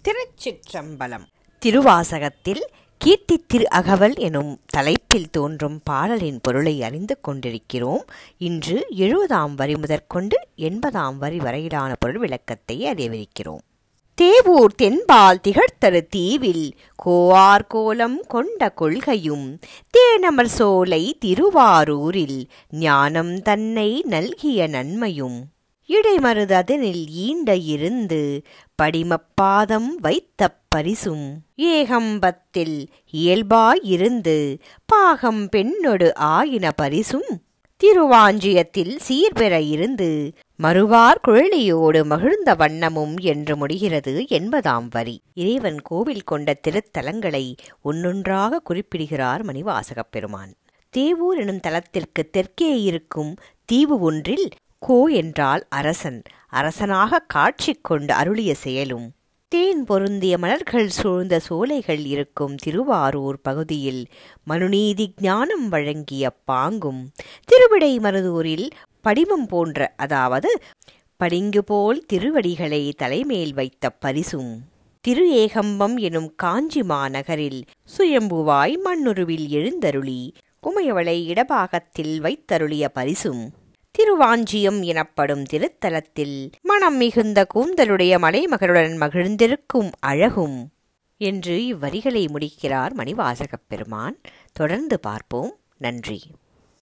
திருச்சிற்றம்பலம் திருவாசகத்தில் கீர்த்தி திரு அகவல் எனும் தலைப்பில் தோன்றும் பாடலின் பொருளை அறிந்து கொண்டிருக்கிறோம் இன்று எழுபதாம் வரி முதற்கொண்டு எண்பதாம் வரி வரையிலான பொருள் விளக்கத்தை அறியவிருக்கிறோம் தேவூர் தென்பால் திகழ்த்தரு தீவில் கோவார் கோலம் கொண்ட கொள்கையும் தேனமர் சோலை திருவாரூரில் ஞானம் தன்னை நல்கிய நன்மையும் இடைமருது அதனில் ஈண்ட இருந்து படிமப்பாதம் வைத்த பரிசும் ஏகம்பத்தில் இயல்பாயிருந்து பாகம் பெண்ணொடு ஆயின பரிசும் திருவாஞ்சியத்தில் சீர்பெற இருந்து மறுவார் குழலியோடு மகிழ்ந்த வண்ணமும் என்று முடிகிறது என்பதாம் வரி இறைவன் கோவில் கொண்ட திருத்தலங்களை ஒன்னொன்றாக குறிப்பிடுகிறார் மணிவாசகப் பெருமான் தேவூர் எனும் தலத்திற்கு தெற்கே இருக்கும் தீவு ஒன்றில் கோ என்றால் அரசன் அரசனாக காட்சி கொண்டு அருளிய செயலும் தேன் பொருந்திய மலர்கள் சூழ்ந்த சோலைகள் இருக்கும் திருவாரூர் பகுதியில் மனுநீதி ஞானம் வழங்கிய பாங்கும் திருவிடை மருதூரில் படிமம் போன்ற அதாவது படிங்கு போல் திருவடிகளை தலைமேல் வைத்த பரிசும் திரு ஏகம்பம் எனும் காஞ்சி மாநகரில் சுயம்புவாய் மண்ணுருவில் எழுந்தருளி உமையவளை இடபாகத்தில் வைத்தருளிய பரிசும் திருவாஞ்சியம் எனப்படும் திருத்தலத்தில் மனம் மிகுந்த கூந்தலுடைய மலைமகளுடன் மகிழ்ந்திருக்கும் அழகும் என்று இவ்வரிகளை முடிக்கிறார் மணிவாசகப் பெருமான் தொடர்ந்து பார்ப்போம் நன்றி